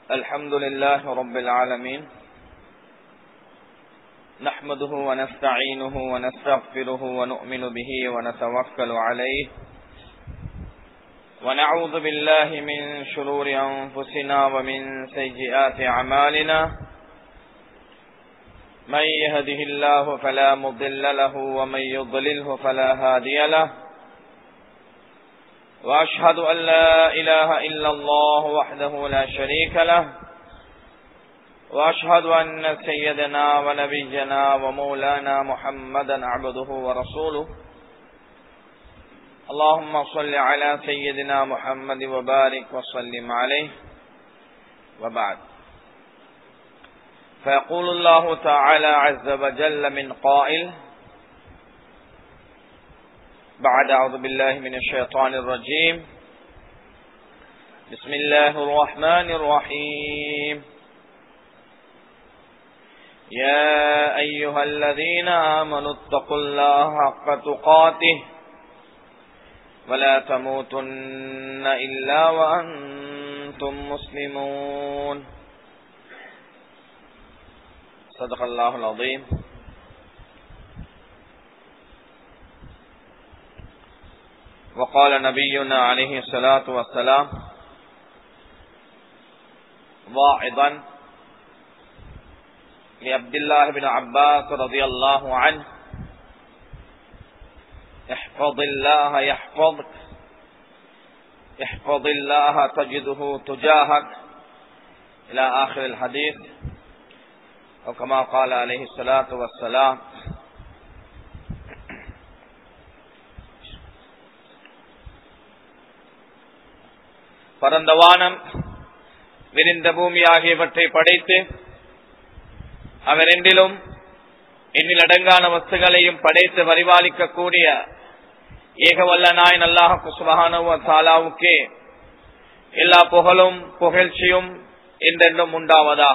الحمد لله رب العالمين نحمده ونستعينه ونستغفره ونؤمن به ونتوكل عليه ونعوذ بالله من شرور أنفسنا ومن سيئات أعمالنا من يهده الله فلا مضل له ومن يضلله فلا هادي له وأشهد أن لا إله إلا الله وحده لا شريك له وأشهد أن سيدنا ونبينا ومولانا محمدا عبده ورسوله اللهم صل على سيدنا محمد وبارك وسلم عليه وبعد فيقول الله تعالى عز وجل من قائل بعد أعوذ بالله من الشيطان الرجيم بسم الله الرحمن الرحيم يا أيها الذين آمنوا اتقوا الله حق تقاته ولا تموتن إلا وأنتم مسلمون صدق الله العظيم وقال نبينا عليه الصلاة والسلام واعظا لعبد الله بن عباس رضي الله عنه احفظ الله يحفظك احفظ الله تجده تجاهك إلى آخر الحديث وكما قال عليه الصلاة والسلام பரந்த வானம் விரிந்த பூமி ஆகியவற்றை படைத்து அவரெண்டிலும் எண்ணில் அடங்கான வஸ்துகளையும் படைத்து பரிபாலிக்கக்கூடிய ஏகவல்ல நாய் நல்லாஹு சுபகானவ தாலாவுக்கே எல்லா புகழும் புகழ்ச்சியும் என்றென்றும் உண்டாவதாக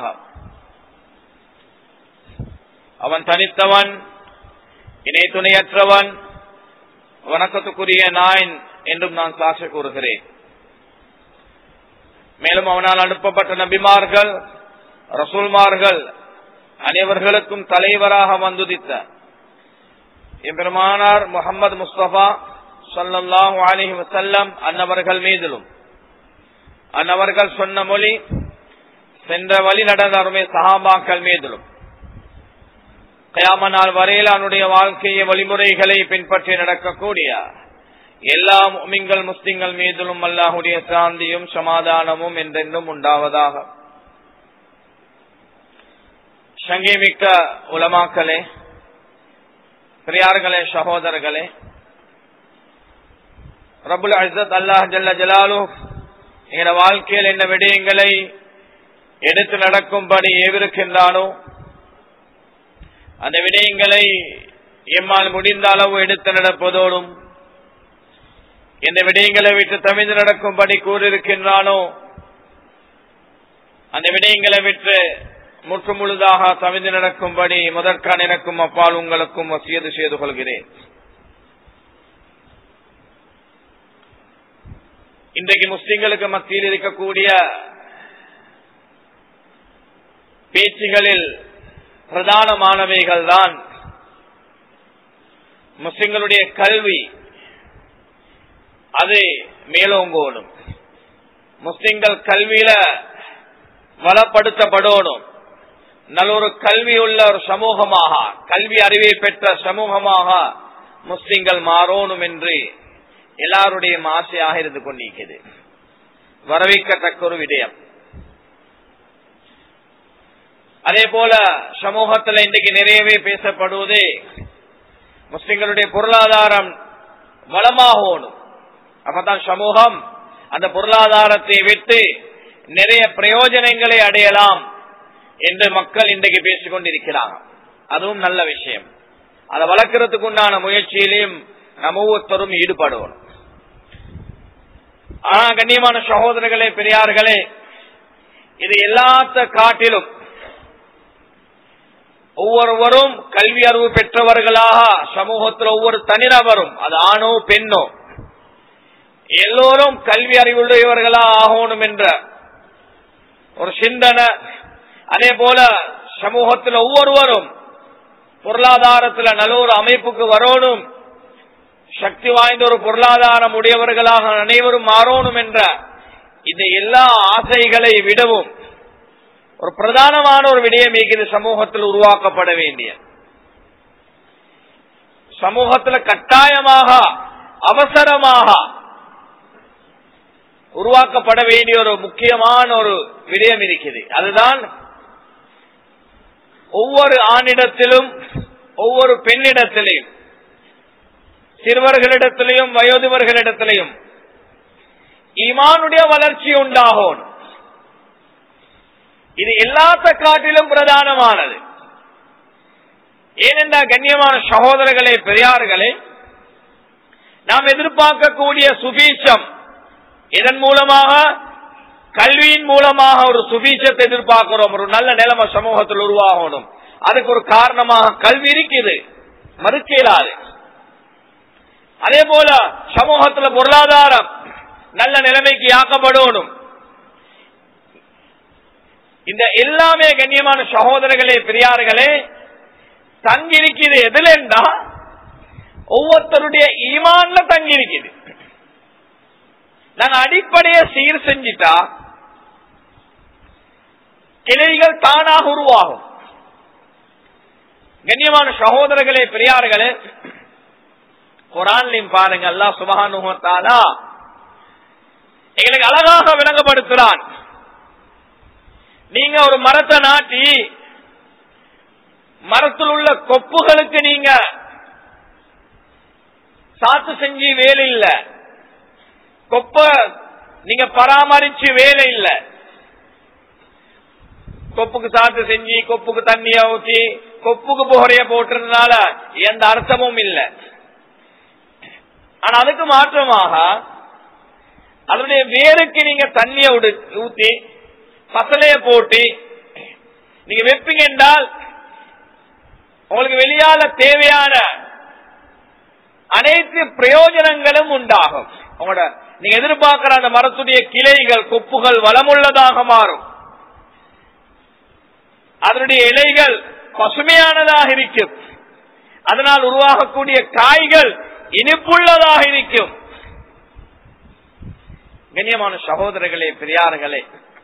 அவன் தனித்தவன் இணை துணையற்றவன் வணக்கத்துக்குரிய நாயன் என்றும் நான் சாட்சி கூறுகிறேன் மேலும் அவனால் அனுப்பப்பட்ட நபிமார்கள் ரசூல்மார்கள் அனைவர்களுக்கும் தலைவராக வந்துதித்த எம்பெருமானார் முகமது முஸ்தபா சொல்லல்லாஹு அலிஹி வசல்லம் அன்னவர்கள் மீதிலும் அன்னவர்கள் சொன்ன மொழி சென்ற வழி நடந்த அருமை சஹாபாக்கள் மீதிலும் கயாமனால் வரையில் அவனுடைய வாழ்க்கையை வழிமுறைகளை பின்பற்றி நடக்கக்கூடிய எல்லா மிங்கள் முஸ்லிம்கள் மீதிலும் அல்லாஹுடைய சாந்தியும் சமாதானமும் என்றென்றும் உண்டாவதாக சங்கீமிக்க உலமாக்களே பெரியார்களே சகோதரர்களே ரபுல் அசத் அல்லாஹ் ஜல்ல ஜலாலு எங்கள வாழ்க்கையில் என்ன விடயங்களை எடுத்து நடக்கும்படி ஏவிருக்கின்றானோ அந்த விடயங்களை எம்மால் முடிந்த அளவு எடுத்து நடப்பதோடும் எந்த விடயங்களை விட்டு தமிழ்ந்து நடக்கும்படி கூறியிருக்கின்றானோ அந்த விடயங்களை விட்டு முற்று முழுதாக தமிழ்ந்து நடக்கும்படி முதற்கான எனக்கும் அப்பால் உங்களுக்கும் வசியது செய்து கொள்கிறேன் இன்றைக்கு முஸ்லிம்களுக்கு மத்தியில் இருக்கக்கூடிய பேச்சுகளில் பிரதானமானவைகள் தான் முஸ்லிம்களுடைய கல்வி அது மேலோங்கோடும் முஸ்லிம்கள் கல்வியில வளப்படுத்தப்படணும் நல்ல ஒரு கல்வி உள்ள ஒரு சமூகமாக கல்வி அறிவை பெற்ற சமூகமாக முஸ்லிம்கள் மாறணும் என்று எல்லாருடைய ஆசையாக இருந்து கொண்டிருக்கிறது வரவேற்கத்தக்க ஒரு விடயம் அதே போல சமூகத்தில் இன்றைக்கு நிறையவே பேசப்படுவது முஸ்லிம்களுடைய பொருளாதாரம் வளமாகணும் அப்பதான் சமூகம் அந்த பொருளாதாரத்தை விட்டு நிறைய பிரயோஜனங்களை அடையலாம் என்று மக்கள் இன்றைக்கு பேசிக் கொண்டிருக்கிறாங்க அதுவும் நல்ல விஷயம் அதை வளர்க்கறதுக்கு உண்டான முயற்சியிலையும் நம்ம ஒவ்வொருத்தரும் ஈடுபடுவோம் ஆனா கண்ணியமான சகோதரர்களே பெரியார்களே இது எல்லாத்த காட்டிலும் ஒவ்வொருவரும் கல்வி அறிவு பெற்றவர்களாக சமூகத்தில் ஒவ்வொரு தனிநபரும் அது ஆணோ பெண்ணோ எல்லோரும் கல்வி அறிவுடையவர்களா ஆகணும் என்ற ஒரு சிந்தனை அதே போல சமூகத்தில் ஒவ்வொருவரும் பொருளாதாரத்துல நல்ல ஒரு அமைப்புக்கு வரணும் சக்தி வாய்ந்த ஒரு பொருளாதாரம் உடையவர்களாக அனைவரும் மாறணும் என்ற இந்த எல்லா ஆசைகளை விடவும் ஒரு பிரதானமான ஒரு விடயம் இது சமூகத்தில் உருவாக்கப்பட வேண்டிய சமூகத்தில் கட்டாயமாக அவசரமாக உருவாக்கப்பட வேண்டிய ஒரு முக்கியமான ஒரு விடயம் இருக்குது அதுதான் ஒவ்வொரு ஆணிடத்திலும் ஒவ்வொரு பெண்ணிடத்திலையும் சிறுவர்களிடத்திலையும் வயோதிபர்களிடத்திலையும் ஈமானுடைய வளர்ச்சி உண்டாகும் இது எல்லாத்த காட்டிலும் பிரதானமானது ஏனென்றால் கண்ணியமான சகோதரர்களே பெரியார்களே நாம் எதிர்பார்க்கக்கூடிய சுபீட்சம் இதன் மூலமாக கல்வியின் மூலமாக ஒரு சுபீட்சத்தை எதிர்பார்க்கிறோம் ஒரு நல்ல நிலைமை சமூகத்தில் உருவாகணும் அதுக்கு ஒரு காரணமாக கல்வி இருக்குது மறுக்க இயலாது அதே போல சமூகத்துல பொருளாதாரம் நல்ல நிலைமைக்கு ஆக்கப்படணும் இந்த எல்லாமே கண்ணியமான சகோதரர்களே பெரியார்களே தங்கியிருக்கிறது எதுலன்னா ஒவ்வொருத்தருடைய ஈமான்ல தங்கியிருக்குது நாங்க அடிப்படையை சீர் செஞ்சிட்டா கிளைகள் தானாக உருவாகும் கண்ணியமான சகோதரர்களே பெரியார்களே குரான்லையும் பாருங்க அல்லா சுபகானுகத்தாலா எங்களுக்கு அழகாக விளங்கப்படுத்துறான் நீங்க ஒரு மரத்தை நாட்டி மரத்தில் உள்ள கொப்புகளுக்கு நீங்க சாத்து செஞ்சு வேலை இல்ல கொப்ப நீங்க பராமரிச்சு வேலை இல்ல கொப்புக்கு சாத்து செஞ்சு கொப்புக்கு தண்ணிய ஊத்தி கொப்புக்கு புகரைய போட்டுறதுனால எந்த அர்த்தமும் இல்லை ஆனா அதுக்கு மாற்றமாக அதனுடைய வேருக்கு நீங்க தண்ணிய ஊத்தி பசலைய போட்டு நீங்க வைப்பீங்க என்றால் உங்களுக்கு வெளியால தேவையான அனைத்து பிரயோஜனங்களும் உண்டாகும் உங்களோட நீங்க எதிர்பார்க்கிற அந்த மரத்துடைய கிளைகள் கொப்புகள் வளமுள்ளதாக மாறும் அதனுடைய இலைகள் பசுமையானதாக இருக்கும் அதனால் உருவாகக்கூடிய காய்கள் இனிப்புள்ளதாக இருக்கும் கண்ணியமான சகோதரர்களே பெரியார்களே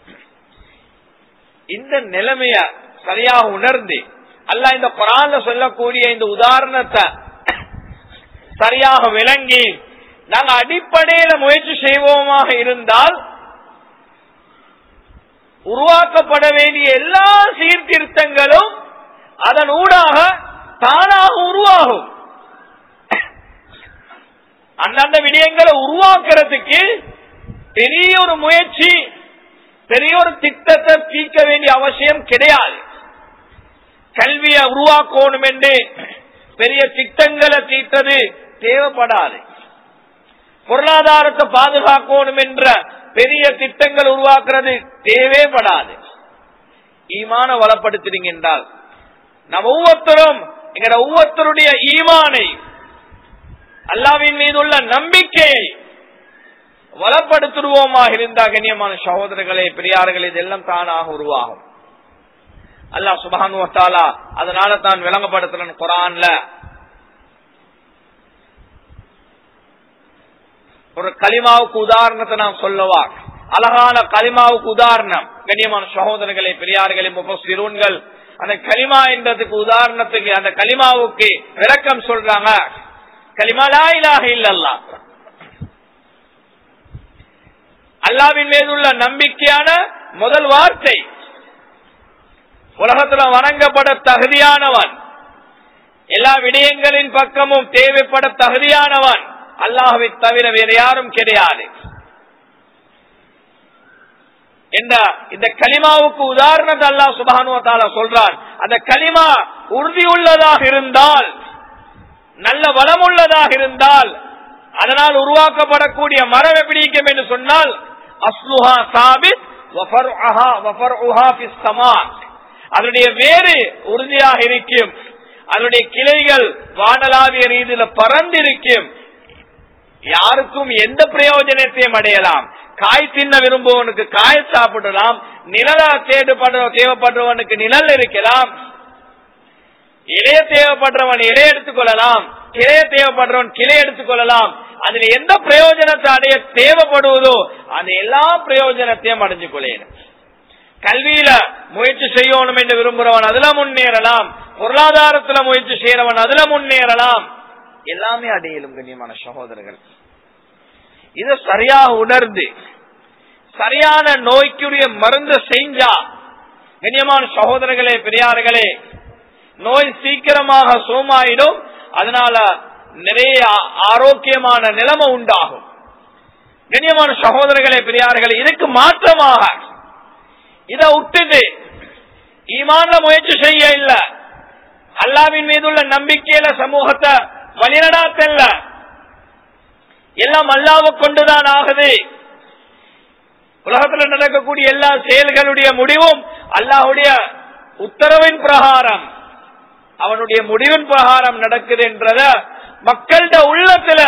இந்த நிலைமைய சரியாக உணர்ந்து அல்ல இந்த குரான்ல சொல்லக்கூடிய இந்த உதாரணத்தை சரியாக விளங்கி நாங்க அடிப்படையில முயற்சி செய்வோமாக இருந்தால் உருவாக்கப்பட வேண்டிய எல்லா சீர்திருத்தங்களும் அதன் ஊடாக தானாக உருவாகும் அந்தந்த விடயங்களை உருவாக்குறதுக்கு பெரிய ஒரு முயற்சி பெரிய ஒரு திட்டத்தை தீர்க்க வேண்டிய அவசியம் கிடையாது கல்வியை உருவாக்கணும் என்று பெரிய திட்டங்களை தீர்த்தது தேவைப்படாது பொருளாதாரத்தை பாதுகாக்கணும் என்ற பெரிய திட்டங்கள் உருவாக்குறது தேவைப்படாது ஈமான வளப்படுத்துறீங்க என்றால் நம்ம ஒவ்வொருத்தரும் எங்கட ஒவ்வொருத்தருடைய ஈமானை அல்லாவின் மீது உள்ள நம்பிக்கையை வளப்படுத்துருவோமாக இருந்தா கண்ணியமான சகோதரர்களே பெரியார்களே இதெல்லாம் தானாக உருவாகும் அல்லா சுபானுவத்தாலா அதனால தான் விளங்கப்படுத்துறன் குரான்ல ஒரு களிமாவுக்கு உதாரணத்தை நான் சொல்லவா அழகான களிமாவுக்கு உதாரணம் கண்ணியமான சகோதரர்களே பெரியார்களே முப்பசிறுவன்கள் அந்த களிமா என்றதுக்கு உதாரணத்துக்கு அந்த களிமாவுக்கு விளக்கம் சொல்றாங்க களிமாலா இலாக இல்லல்லா அல்லாவின் மீது உள்ள நம்பிக்கையான முதல் வார்த்தை உலகத்துல வணங்கப்பட தகுதியானவன் எல்லா விடயங்களின் பக்கமும் தேவைப்பட தகுதியானவன் அல்லாஹுவை தவிர வேறு யாரும் கிடையாது என்ற இந்த களிமாவுக்கு உதாரணத்தை அல்லாஹ் சுபானுவத்தால சொல்றான் அந்த களிமா உறுதியுள்ளதாக இருந்தால் நல்ல வளமுள்ளதாக இருந்தால் அதனால் உருவாக்கப்படக்கூடிய மரம் எப்படி இருக்கும் என்று சொன்னால் அஸ்லுஹா சாபித் அதனுடைய வேறு உறுதியாக இருக்கும் அதனுடைய கிளைகள் வானலாவிய ரீதியில பறந்திருக்கும் யாருக்கும் எந்த பிரயோஜனத்தையும் அடையலாம் காய் தின்ன விரும்புவனுக்கு காய் சாப்பிடலாம் நிழலா தேடுபடுற தேவைப்படுறவனுக்கு நிழல் இருக்கலாம் இலைய தேவைப்படுறவன் இலைய எடுத்துக் கொள்ளலாம் கிளைய தேவைப்படுறவன் கிளை எடுத்துக் கொள்ளலாம் அதுல எந்த பிரயோஜனத்தை அடைய தேவைப்படுவதோ அந்த எல்லா பிரயோஜனத்தையும் அடைஞ்சு கொள்ளேன் கல்வியில முயற்சி செய்யணும் என்று விரும்புறவன் அதுல முன்னேறலாம் பொருளாதாரத்துல முயற்சி செய்யறவன் அதுல முன்னேறலாம் எல்லாமே அடையலும் கண்ணியமான சகோதரர்கள் இத சரியாக உணர்ந்து சரியான நோய்க்குரிய மருந்து செஞ்சா கண்ணியமான சகோதரர்களே பெரியார்களே நோய் சீக்கிரமாக சோமாயிடும் அதனால நிறைய ஆரோக்கியமான நிலைமை உண்டாகும் கண்ணியமான சகோதரர்களே பெரியார்களே இதுக்கு மாற்றமாக இத விட்டுட்டு ஈமான்ல முயற்சி செய்ய இல்ல அல்லாவின் மீது உள்ள நம்பிக்கையில சமூகத்தை வழிநடாத்தல்ல எல்லாம் அல்லாவை கொண்டுதான் ஆகுது உலகத்தில் நடக்கக்கூடிய எல்லா செயல்களுடைய முடிவும் அல்லாஹுடைய உத்தரவின் பிரகாரம் அவனுடைய முடிவின் பிரகாரம் நடக்குது என்றத மக்கள்கிட்ட உள்ளத்துல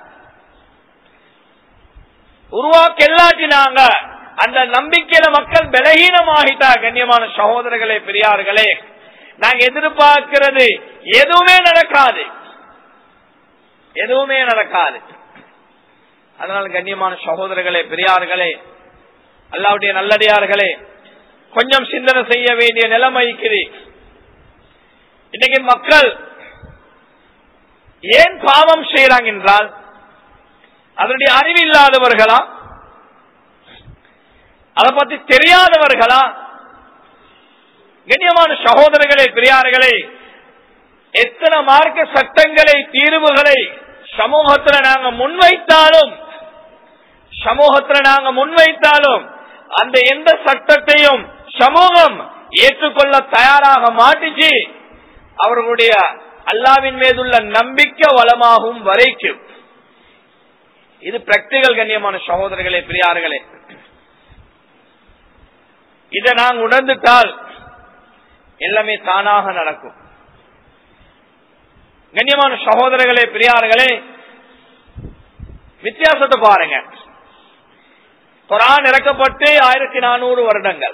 உருவாக்க எல்லாட்டினாங்க அந்த நம்பிக்கையில மக்கள் பலகீனமாகிட்டா கண்ணியமான சகோதரர்களே பெரியார்களே நாங்க எதிர்பார்க்கிறது எதுவுமே நடக்காது எதுவுமே நடக்காது அதனால கண்ணியமான சகோதரர்களே பெரியார்களே அல்லாவுடைய நல்லடியார்களே கொஞ்சம் சிந்தனை செய்ய வேண்டிய நிலைமை இருக்குது இன்னைக்கு மக்கள் ஏன் பாவம் செய்யறாங்க என்றால் அதனுடைய அறிவில்லாதவர்களா அதை பத்தி தெரியாதவர்களா கண்ணியமான சகோதரர்களே பெரியார்களே எத்தனை மார்க்க சட்டங்களை தீர்வுகளை சமூகத்துல நாங்க முன்வைத்தாலும் சமூகத்துல நாங்க முன்வைத்தாலும் அந்த எந்த சட்டத்தையும் சமூகம் ஏற்றுக்கொள்ள தயாராக மாட்டிச்சு அவர்களுடைய அல்லாவின் மீதுள்ள நம்பிக்கை வளமாகும் வரைக்கும் இது பிராக்டிகல் கண்ணியமான சகோதரர்களே பெரியார்களே இதை நாங்க உணர்ந்துட்டால் எல்லாமே தானாக நடக்கும் கண்ணியமான சகோதரர்களே பெரியார்களே வித்தியாசத்தை பாருங்க குரான் இறக்கப்பட்டு ஆயிரத்தி நானூறு வருடங்கள்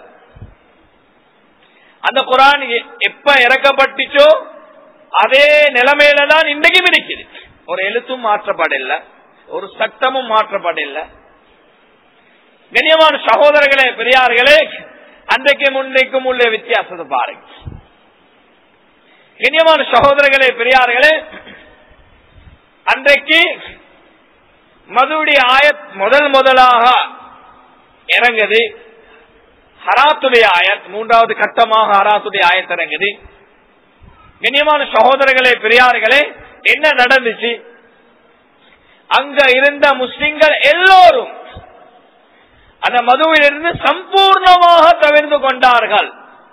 அந்த குரான் எப்ப இறக்கப்பட்டுச்சோ அதே நிலைமையில தான் இன்றைக்கும் இருக்குது ஒரு எழுத்தும் மாற்றப்படல ஒரு சட்டமும் மாற்றப்படல கண்ணியமான சகோதரர்களே பெரியார்களே அன்றைக்கு முன்னைக்கும் உள்ள வித்தியாசத்தை பாருங்க கண்ணியமான சகோதரர்களே பெரியார்களே அன்றைக்கு மதுவுடைய ஆயத் முதல் முதலாக இறங்குது ஹராத்துடைய ஆயத் மூன்றாவது கட்டமாக ஹராத்துடைய ஆயத் இறங்குது கண்ணியமான சகோதரர்களே பெரியார்களே என்ன நடந்துச்சு அங்க இருந்த முஸ்லிம்கள் எல்லோரும் அந்த மதுவிலிருந்து சம்பூர்ணமாக தவிர்ந்து கொண்டார்கள்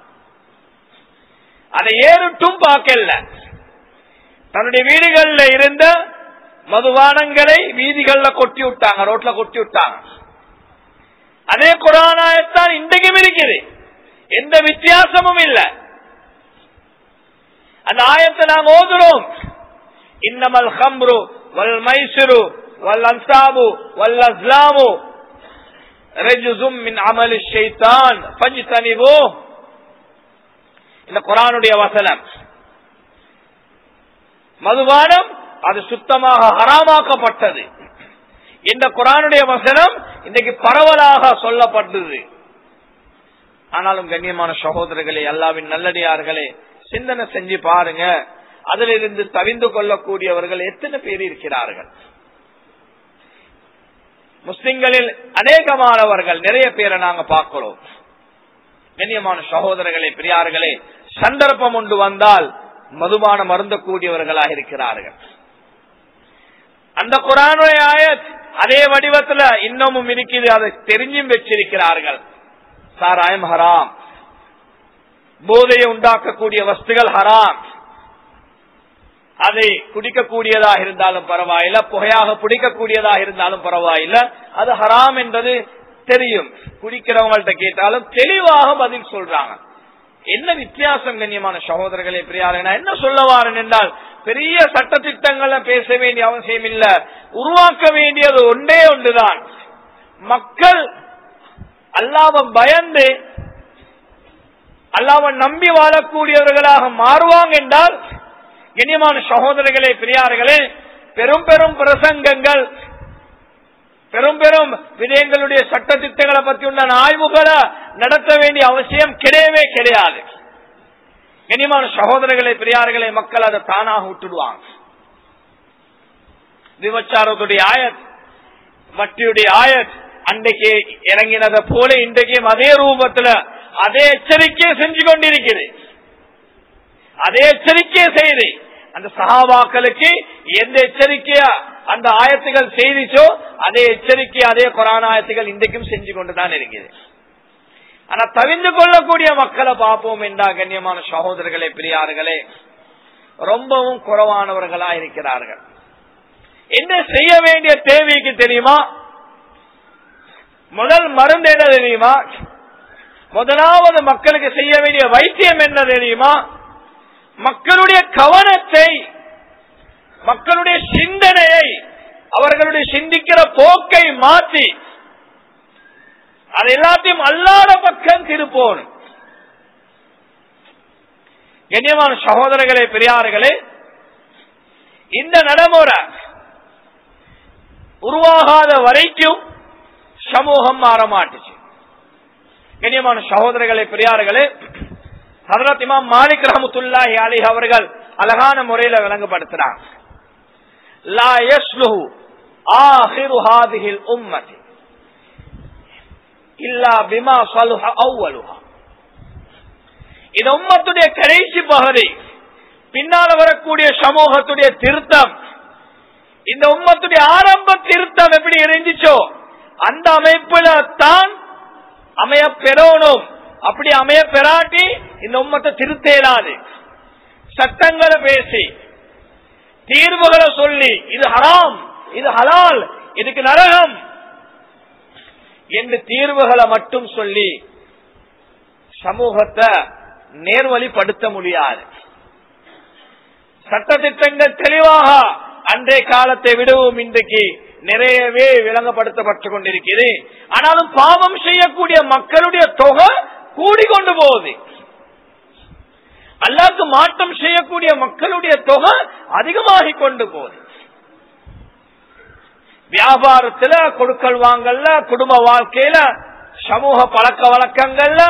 அதை ஏறிட்டும் பார்க்கல தன்னுடைய வீடுகள்ல இருந்த மதுபானங்களை வீதிகள்ல கொட்டி விட்டாங்க ரோட்ல கொட்டி விட்டாங்க அதே குரானாயத்தான் இன்றைக்கும் இருக்குது எந்த வித்தியாசமும் இல்லை அந்த ஆயத்தை நாங்க ஓதுறோம் இன்னமல் ஹம்ரு வல் மைசிரு வல் அன்சாபு வல் அஸ்லாமு ரஜுசும் மின் அமலி ஷைத்தான் பஞ்சுதனிவோ இந்த குரானுடைய வசனம் மதுபானம் அது சுத்தமாக ஹராமாக்கப்பட்டது இந்த குரானுடைய வசனம் இன்றைக்கு பரவலாக சொல்லப்பட்டது ஆனாலும் கண்ணியமான சகோதரர்களே அல்லாவின் நல்லடியார்களே சிந்தனை செஞ்சு பாருங்க அதிலிருந்து தவிந்து கொள்ளக்கூடியவர்கள் எத்தனை பேர் இருக்கிறார்கள் முஸ்லிம்களில் அநேகமானவர்கள் நிறைய பேரை நாங்க பார்க்கிறோம் கண்ணியமான சகோதரர்களே பெரியார்களே சந்தர்ப்பம் ஒன்று வந்தால் மதுபானம் மருந்தக்கூடியவர்களாக இருக்கிறார்கள் அந்த குரானுடைய ஆயத் அதே வடிவத்துல இன்னமும் இருக்குது அதை தெரிஞ்சும் வச்சிருக்கிறார்கள் சாராயம் ஹராம் போதையை உண்டாக்கக்கூடிய வஸ்துகள் ஹராம் அதை குடிக்கக்கூடியதாக இருந்தாலும் பரவாயில்ல புகையாக பிடிக்கக்கூடியதாக இருந்தாலும் பரவாயில்ல அது ஹராம் என்பது தெரியும் குடிக்கிறவங்கள்ட்ட கேட்டாலும் தெளிவாக பதில் சொல்றாங்க என்ன வித்தியாசம் கண்ணியமான சகோதரர்களே பிரியாரு நான் என்ன சொல்ல வாரேன் என்றால் பெரிய சட்ட திட்டங்களை பேச வேண்டிய அவசியம் இல்ல உருவாக்க வேண்டியது ஒன்றே ஒன்றுதான் மக்கள் அல்லாவ பயந்து அல்லாவ நம்பி வாழக்கூடியவர்களாக மாறுவாங்க என்றால் கண்ணியமான சகோதரர்களே பெரியார்களே பெரும் பெரும் பிரசங்கங்கள் பெரும் பெரும் விடயங்களுடைய சட்ட திட்டங்களை பற்றி உள்ள ஆய்வுகளை நடத்த வேண்டிய அவசியம் கிடையவே கிடையாது கண்ணியமான சகோதரர்களே பெரியார்களே மக்கள் அதை தானாக விட்டுடுவாங்க விபச்சாரத்துடைய ஆயத் வட்டியுடைய ஆயத் அன்றைக்கு இறங்கினதை போல இன்றைக்கும் அதே ரூபத்துல அதே எச்சரிக்கையை செஞ்சு கொண்டிருக்கிறது அதே எச்சரிக்கையை செய்து அந்த சகாபாக்களுக்கு எந்த எச்சரிக்கையா அந்த ஆயத்துகள் செய்திச்சோ அதே எச்சரிக்கை அதே கொரோனா ஆயத்துகள் இன்றைக்கும் செஞ்சு கொண்டுதான் இருக்குது ஆனா தவிர்ந்து கொள்ளக்கூடிய மக்களை பார்ப்போம் என்றா கண்ணியமான சகோதரர்களே பெரியார்களே ரொம்பவும் குறைவானவர்களா இருக்கிறார்கள் என்ன செய்ய வேண்டிய தேவைக்கு தெரியுமா முதல் மருந்து என்ன தெரியுமா முதலாவது மக்களுக்கு செய்ய வேண்டிய வைத்தியம் என்ன தெரியுமா மக்களுடைய கவனத்தை மக்களுடைய சிந்தனையை அவர்களுடைய சிந்திக்கிற போக்கை மாற்றி அது எல்லாத்தையும் அல்லாத பக்கம் திருப்போணும் கண்ணியமான சகோதரர்களே பெரியார்களே இந்த நடைமுறை உருவாகாத வரைக்கும் சமூகம் மாற மாட்டுச்சு கண்ணியமான சகோதரர்களே பெரியார்களே ஹதரத் இமாம் மாலிக் ரஹமத்துல்லாஹி அலி அவர்கள் அழகான முறையில விளங்கப்படுத்துறாங்க லா யஸ்லுஹு ஆஹிரு ஹாதிஹில் உம்மதி இல்லா பிமா சலுஹ அவ்வலுஹா இது உம்மத்துடைய கடைசி பகுதி பின்னால வரக்கூடிய சமூகத்துடைய திருத்தம் இந்த உம்மத்துடைய ஆரம்ப திருத்தம் எப்படி இருந்துச்சோ அந்த அமைப்புல தான் அமைய பெறணும் அப்படி அமைய பெறாட்டி இந்த உம்மத்தை திருத்த இயலாது சட்டங்களை பேசி தீர்வுகளை சொல்லி இது ஹராம் இது ஹலால் இதுக்கு நரகம் என்று தீர்வுகளை மட்டும் சொல்லி சமூகத்தை நேர்வழிப்படுத்த முடியாது சட்டத்திட்டங்கள் தெளிவாக அன்றைய காலத்தை விடவும் இன்றைக்கு நிறையவே விளங்கப்படுத்தப்பட்டுக் கொண்டிருக்கிறது ஆனாலும் பாவம் செய்யக்கூடிய மக்களுடைய தொகை கூடிக்கொண்டு போகுது அல்லாக்கு மாற்றம் செய்யக்கூடிய மக்களுடைய தொகை அதிகமாகிக் கொண்டு போகுது வியாபாரத்துல கொடுக்கல் வாங்கல்ல குடும்ப வாழ்க்கையில சமூக பழக்க வழக்கங்கள்ல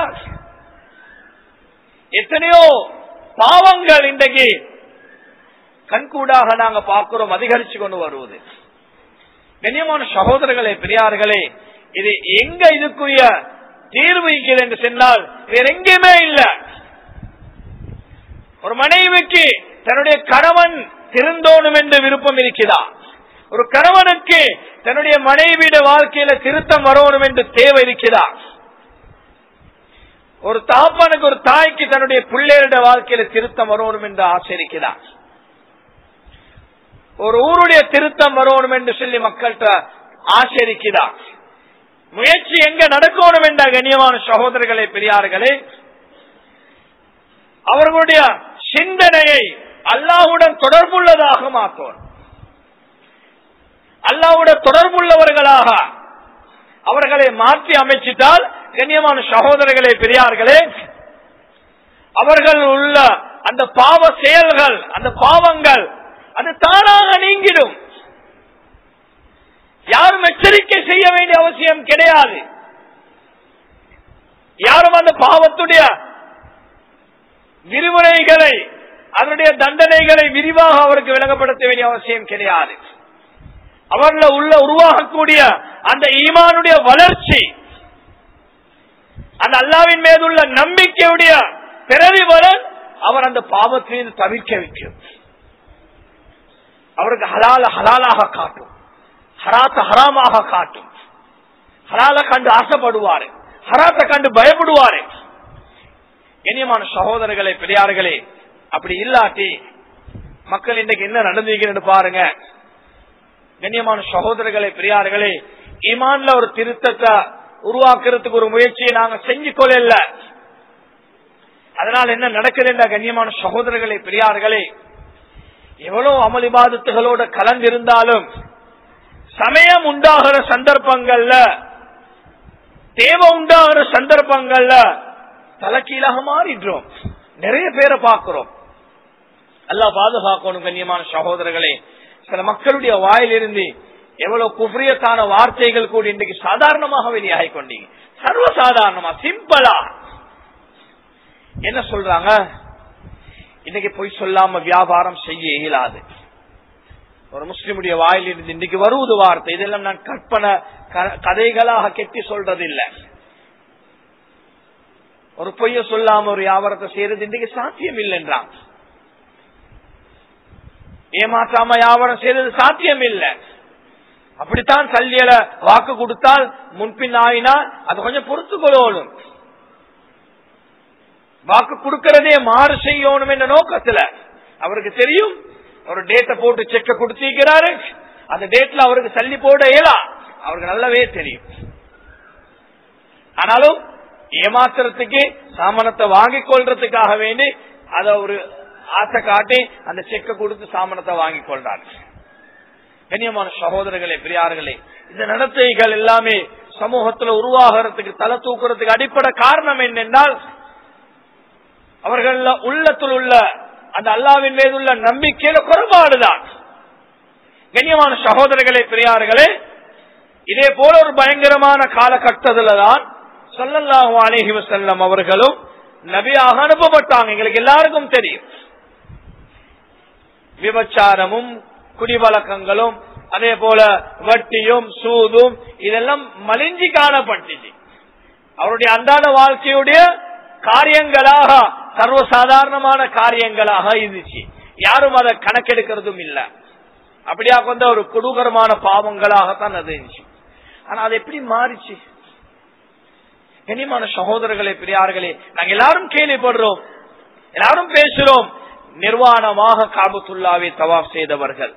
எத்தனையோ பாவங்கள் இன்றைக்கு கண்கூடாக நாங்க பார்க்கிறோம் அதிகரிச்சு கொண்டு வருவது கண்ணியமான சகோதரர்களே பெரியார்களே இது எங்க இதுக்குரிய தீர்வு இருக்கிறது என்று சொன்னால் வேற எங்கேயுமே இல்ல ஒரு மனைவிக்கு தன்னுடைய கணவன் திருந்தோணும் என்று விருப்பம் இருக்கிறதா ஒரு கணவனுக்கு தன்னுடைய மனைவியிட வாழ்க்கையில திருத்தம் வரணும் என்று தேவை இருக்கிறதா ஒரு தாப்பனுக்கு ஒரு தாய்க்கு தன்னுடைய பிள்ளைகளிட வாழ்க்கையில திருத்தம் வரணும் என்று ஆசை இருக்கிறதா ஒரு ஊருடைய திருத்தம் வரணும் என்று சொல்லி மக்கள்கிட்ட ஆசரிக்கிறா முயற்சி எங்க நடக்கணும் என்ற கண்ணியமான சகோதரர்களே பெரியார்களே அவர்களுடைய சிந்தனையை அல்லாஹுடன் தொடர்புள்ளதாக மாற்றோம் அல்லாவுடன் தொடர்புள்ளவர்களாக அவர்களை மாற்றி அமைச்சிட்டால் கண்ணியமான சகோதரர்களே பெரியார்களே அவர்கள் உள்ள அந்த பாவ செயல்கள் அந்த பாவங்கள் அது தானாக நீங்கிடும் யாரும் எச்சரிக்கை செய்ய வேண்டிய அவசியம் கிடையாது யாரும் அந்த பாவத்துடைய விரிவுரைகளை அதனுடைய தண்டனைகளை விரிவாக அவருக்கு விளங்கப்படுத்த வேண்டிய அவசியம் கிடையாது அவர்கள உள்ள உருவாகக்கூடிய அந்த ஈமானுடைய வளர்ச்சி அந்த அல்லாவின் மீது உள்ள நம்பிக்கையுடைய பிரதிபலன் அவர் அந்த பாவத்திலிருந்து தவிர்க்க வைக்கும் அவருக்கு ஹலால ஹலாலாக காட்டும் ஹராத்த ஹராமாக காட்டும் ஹலால கண்டு ஆசைப்படுவாரு ஹராத்த கண்டு பயப்படுவாரு கண்ணியமான சகோதரர்களே பெரியார்களே அப்படி இல்லாட்டி மக்கள் இன்றைக்கு என்ன நடந்திருக்கிறது பாருங்க கண்ணியமான சகோதரர்களே பெரியார்களே ஈமான்ல ஒரு திருத்தத்தை உருவாக்குறதுக்கு ஒரு முயற்சியை நாங்க செஞ்சு கொள்ள அதனால் என்ன நடக்குது கண்ணியமான சகோதரர்களே பெரியார்களே எவ்வளவு அமளிபாதத்துகளோட கலந்திருந்தாலும் சமயம் உண்டாகிற சந்தர்ப்பங்கள்ல தேவை உண்டாகிற சந்தர்ப்பங்கள்ல தலைக்கீழாக மாறிடுறோம் நிறைய பேரை பார்க்கிறோம் எல்லாம் பாதுகாக்கணும் கண்ணியமான சகோதரர்களே சில மக்களுடைய வாயிலிருந்து எவ்வளவு குஃப்ரியத்தான வார்த்தைகள் கூட இன்றைக்கு சாதாரணமாக வெளியாகி கொண்டீங்க சர்வசாதாரணமா சிம்பிளா என்ன சொல்றாங்க இன்னைக்கு போய் சொல்லாம வியாபாரம் செய்ய இயலாது ஒரு முஸ்லிமுடைய வாயிலிருந்து இன்னைக்கு வருவது வார்த்தை இதெல்லாம் நான் கற்பனை கதைகளாக கெட்டி சொல்றது இல்லை ஒரு பொய்ய சொல்லாம ஒரு வியாபாரத்தை செய்யறது இன்றைக்கு சாத்தியம் இல்லைன்றான் ஏமாற்றாம வியாபாரம் செய்யறது சாத்தியம் இல்லை அப்படித்தான் கல்வியில வாக்கு கொடுத்தால் முன்பின் ஆயினா அது கொஞ்சம் பொறுத்து கொள்ளணும் வாக்கு கொடுக்கறதே மாறு செய்யணும் என்ற நோக்கத்துல அவருக்கு தெரியும் ஒரு டேட்டை போட்டு செக்க கொடுத்திருக்கிறாரு அந்த டேட்ல அவருக்கு சல்லி போட இயலா அவருக்கு நல்லாவே தெரியும் ஆனாலும் ஏமாத்துறதுக்கு சாமனத்தை வாங்கிக் கொள்றதுக்காக வேண்டி அத ஒரு ஆசை காட்டி அந்த செக்க கொடுத்து சாமனத்தை வாங்கிக் கொள்றாரு கண்ணியமான சகோதரர்களே பெரியார்களே இந்த நடத்தைகள் எல்லாமே சமூகத்துல உருவாகிறதுக்கு தலை தூக்குறதுக்கு அடிப்படை காரணம் என்னென்றால் அவர்கள் உள்ளத்தில் உள்ள அந்த அல்லாவின் மீது உள்ள நம்பிக்கையில குறைபாடுதான் கண்ணியமான சகோதரர்களே பெரியார்களே இதே போல ஒரு பயங்கரமான காலகட்டத்துல தான் சொல்லல்லாஹு அலேஹி வசல்லம் அவர்களும் நபியாக அனுப்பப்பட்டாங்க எங்களுக்கு எல்லாருக்கும் தெரியும் விபச்சாரமும் குடிவழக்கங்களும் அதே போல வட்டியும் சூதும் இதெல்லாம் மலிஞ்சி காணப்பட்டுச்சு அவருடைய அன்றாட வாழ்க்கையுடைய காரியங்களாக சர்வசாதாரணமான காரியங்களாக இருந்துச்சு யாரும் அதை கணக்கெடுக்கிறதும் இல்ல அப்படியா கொண்ட ஒரு கொடூகரமான பாவங்களாகத்தான் அது இருந்துச்சு ஆனா அது எப்படி மாறிச்சு கனிமான சகோதரர்களே பெரியார்களே நாங்க எல்லாரும் கேள்விப்படுறோம் எல்லாரும் பேசுறோம் நிர்வாணமாக காபத்துல்லாவை தவாப் செய்தவர்கள்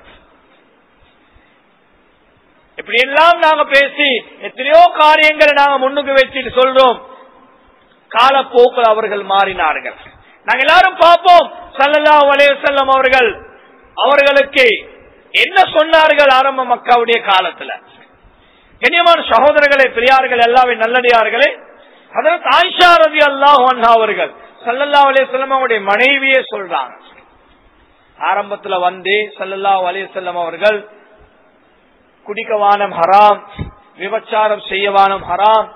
இப்படி எல்லாம் நாங்க பேசி எத்தனையோ காரியங்களை நாங்க முன்னுக்கு வச்சுட்டு சொல்றோம் காலப்போக்கில் அவர்கள் மாறினார்கள் நாங்க எல்லாரும் பார்ப்போம் சல்லல்லா செல்லம் அவர்கள் அவர்களுக்கு என்ன சொன்னார்கள் ஆரம்ப மக்காவுடைய காலத்துல கண்ணியமான சகோதரர்களே பெரியார்கள் எல்லாமே நல்லடியார்களே அதற்கு ஆயிஷா ரவி அல்லாஹ் அவர்கள் சல்லல்லா அலையம் அவருடைய மனைவியே சொல்றாங்க ஆரம்பத்துல வந்து சல்லல்லா அலையம் அவர்கள் குடிக்கவானம் ஹராம் விபச்சாரம் செய்யவானம் ஹராம்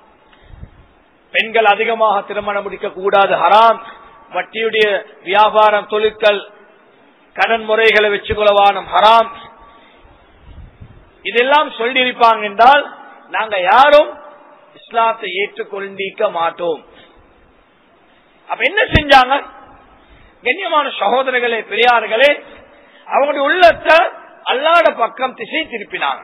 பெண்கள் அதிகமாக திருமணம் முடிக்க கூடாது ஹராம் வட்டியுடைய வியாபாரம் தொழிற்கள் கடன் முறைகளை வச்சுக்கொள்ளவானம் ஹராம் இதெல்லாம் சொல்லியிருப்பாங்க என்றால் நாங்க யாரும் இஸ்லாத்தை ஏற்றுக்கொண்டிருக்க மாட்டோம் அப்ப என்ன செஞ்சாங்க கண்ணியமான சகோதரர்களே பெரியார்களே அவங்களுடைய உள்ளத்தை அல்லாட பக்கம் திசை திருப்பினாங்க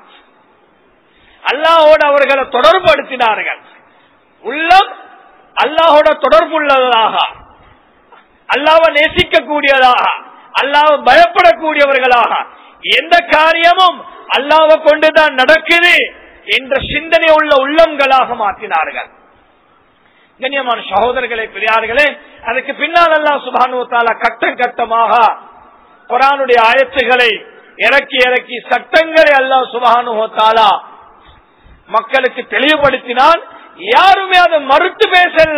அல்லாஹோட அவர்களை தொடர்படுத்தினார்கள் உள்ளம் அல்லாஹோட தொடர்பு உள்ளதாக அல்லாவை நேசிக்க கூடியதாக அல்லாவை பயப்படக்கூடியவர்களாக எந்த காரியமும் அல்லாவை கொண்டுதான் நடக்குது என்ற சிந்தனை உள்ள உள்ளங்களாக மாற்றினார்கள் கண்ணியமான சகோதரர்களே பெரியார்களே அதுக்கு பின்னால் அல்லா சுபானுவத்தால கட்டம் கட்டமாக குரானுடைய ஆயத்துகளை இறக்கி இறக்கி சட்டங்களை அல்லா சுபானுவத்தாலா மக்களுக்கு தெளிவுபடுத்தினால் யாருமே அதை மறுத்து பேசல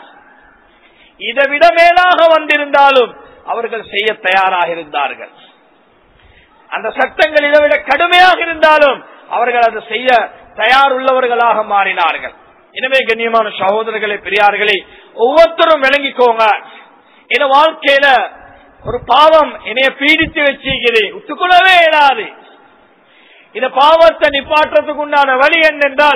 இதை விட மேலாக வந்திருந்தாலும் அவர்கள் செய்ய தயாராக இருந்தார்கள் அந்த சட்டங்கள் இதை விட கடுமையாக இருந்தாலும் அவர்கள் அதை செய்ய தயார் உள்ளவர்களாக மாறினார்கள் எனவே கண்ணியமான சகோதரர்களே பெரியார்களே ஒவ்வொருத்தரும் விளங்கிக்கோங்க என் வாழ்க்கையில ஒரு பாவம் என்னைய பீடித்து வச்சிருக்கிறது ஒத்துக்கொள்ளவே இயலாது இந்த பாவத்தை நிப்பாற்றத்துக்கு உண்டான வழி என்னென்றால்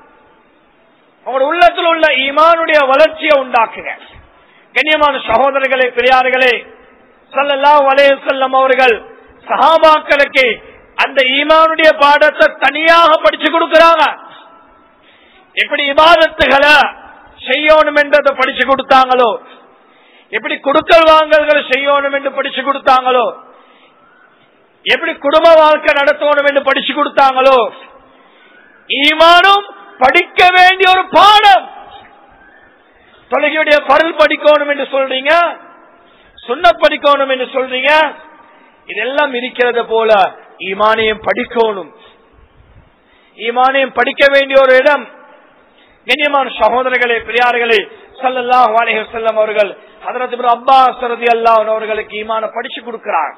உங்களோட உள்ளத்தில் உள்ள ஈமானுடைய வளர்ச்சியை உண்டாக்குங்க கண்ணியமான சகோதரர்களே பெரியார்களே சல்லல்லா வலைய செல்லம் அவர்கள் சஹாபாக்களுக்கு அந்த ஈமானுடைய பாடத்தை தனியாக படிச்சு கொடுக்கிறாங்க எப்படி இபாதத்துகளை செய்யணும் என்றதை படிச்சு கொடுத்தாங்களோ எப்படி கொடுக்கல் வாங்கல்களை செய்யணும் என்று படிச்சு கொடுத்தாங்களோ எப்படி குடும்ப வாழ்க்கை நடத்தணும் என்று படிச்சு கொடுத்தாங்களோ ஈமானும் படிக்க வேண்டிய ஒரு பாடம் தொழுகையுடைய பருள் படிக்கணும் என்று சொல்றீங்க சுண்ண படிக்கணும் என்று சொல்றீங்க இதெல்லாம் இருக்கிறது போல ஈமானையும் படிக்கணும் ஈமானையும் படிக்க வேண்டிய ஒரு இடம் கண்ணியமான சகோதரர்களே பெரியார்களே சல்லல்லாஹு அலைஹி வஸல்லம் அவர்கள் ஹதரத் இப்னு அப்பாஸ் ரலியல்லாஹு அன்ஹு அவர்களுக்கு ஈமான படிச்சு கொடுக்கிறாங்க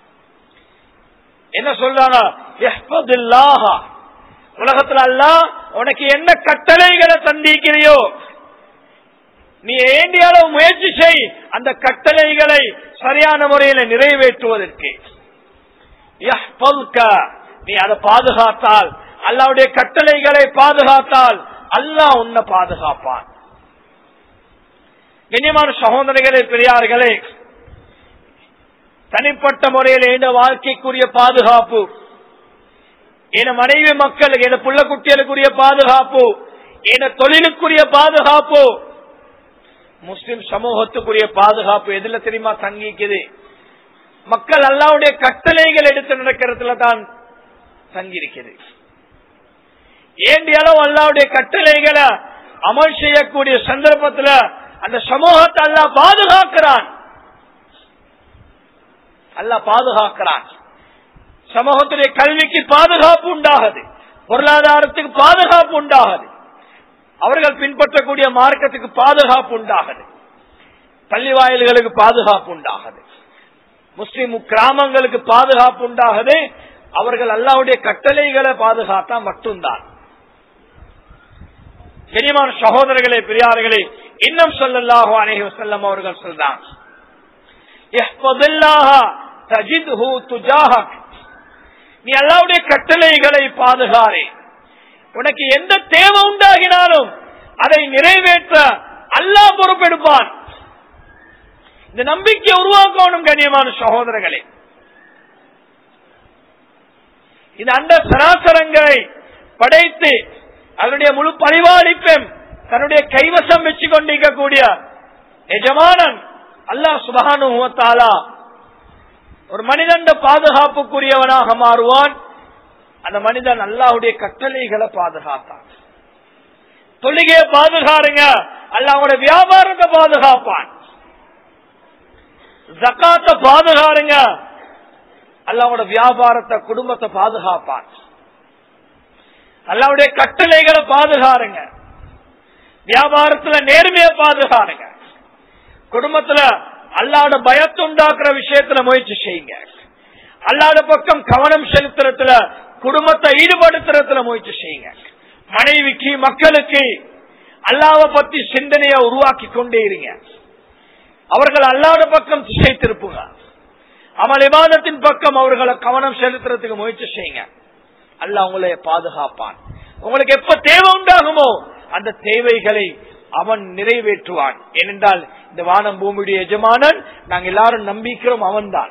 என்ன சொல்றாங்க இஹ்ஃபதில்லாஹ உலகத்துல அல்லாஹ் உனக்கு என்ன கட்டளைகளை தந்திக்கிறியோ நீ ஏண்டிய அளவு முயற்சி செய் அந்த கட்டளைகளை சரியான முறையில நிறைவேற்றுவதற்கு யஹ்ஃபதுக. நீ அதை பாதுகாத்தால் அல்லாவுடைய கட்டளைகளை பாதுகாத்தால் அல்லாஹ் உன்னை பாதுகாப்பான் கண்ணியமான சகோதரர்களே பெரியார்களே தனிப்பட்ட முறையில் எந்த வாழ்க்கைக்குரிய பாதுகாப்பு என மனைவி மக்களுக்கு என புள்ள குட்டிகளுக்குரிய பாதுகாப்பு என தொழிலுக்குரிய பாதுகாப்பு முஸ்லிம் சமூகத்துக்குரிய பாதுகாப்பு எதுல தெரியுமா தங்கிக்குது மக்கள் அல்லாவுடைய கட்டளைகள் எடுத்து நடக்கிறதுல தான் தங்கியிருக்கிறது ஏண்டி அளவு அல்லாவுடைய கட்டளைகளை அமல் செய்யக்கூடிய சந்தர்ப்பத்தில் அந்த சமூகத்தை அல்லாஹ் பாதுகாக்கிறான் அல்லாஹ் பாதுகாக்கிறான் சமூகத்துடைய கல்விக்கு பாதுகாப்பு உண்டாகுது பொருளாதாரத்துக்கு பாதுகாப்பு உண்டாகுது அவர்கள் பின்பற்றக்கூடிய மார்க்கத்துக்கு பாதுகாப்பு உண்டாகுது பள்ளி வாயில்களுக்கு பாதுகாப்பு உண்டாகுது முஸ்லிம் கிராமங்களுக்கு பாதுகாப்பு உண்டாகுது அவர்கள் அல்லாவுடைய கட்டளைகளை பாதுகாத்தா மட்டும்தான் கனிமான சகோதரர்களே பெரியார்களே இன்னும் சொல்லல்லாஹு அலைஹி வஸல்லம் அவர்கள் சொல்றாங்க இஹ்ஃபதில்லாஹ தஜித்ஹு துஜாஹக் நீ அல்லாவுடைய கட்டளைகளை பாதுகாரே உனக்கு எந்த தேவை உண்டாகினாலும் அதை நிறைவேற்ற அல்லாஹ் பொறுப்பெடுப்பான் இந்த நம்பிக்கை உருவாக்கணும் கண்ணியமான சகோதரர்களே இந்த அண்ட சராசரங்களை படைத்து அதனுடைய முழு பரிபாலிப்பையும் தன்னுடைய கைவசம் வச்சு கொண்டிருக்கக்கூடிய எஜமானன் அல்லாஹ் சுபகானுவத்தாலா ஒரு மனிதன் பாதுகாப்புக்குரியவனாக மாறுவான் அந்த மனிதன் அல்லாஹுடைய கட்டளைகளை பாதுகாத்தான் தொழுகையை பாதுகாருங்க அல்லாஹோட வியாபாரத்தை பாதுகாப்பான் ஜக்காத்த பாதுகாருங்க அல்லாவோட வியாபாரத்தை குடும்பத்தை பாதுகாப்பான் அல்லாவுடைய கட்டளைகளை பாதுகாருங்க வியாபாரத்துல நேர்மையை பாதுகாருங்க குடும்பத்துல அல்லாவோட பயத்தை உண்டாக்குற விஷயத்துல முயற்சி செய்யுங்க அல்லாத பக்கம் கவனம் செலுத்துறதுல குடும்பத்தை ஈடுபடுத்துறதுல முயற்சி செய்யுங்க மனைவிக்கு மக்களுக்கு அல்லாவை பத்தி சிந்தனையை உருவாக்கி கொண்டே இருங்க அவர்கள் அல்லாத பக்கம் திசை திருப்புங்க அமல் இபாதத்தின் பக்கம் அவர்களை கவனம் செலுத்துறதுக்கு முயற்சி செய்யுங்க அல்ல உங்களை பாதுகாப்பான் உங்களுக்கு எப்ப தேவை உண்டாகுமோ அந்த தேவைகளை அவன் நிறைவேற்றுவான் ஏனென்றால் இந்த வானம் பூமியுடைய எஜமானன் நாங்க எல்லாரும் நம்பிக்கிறோம் அவன்தான்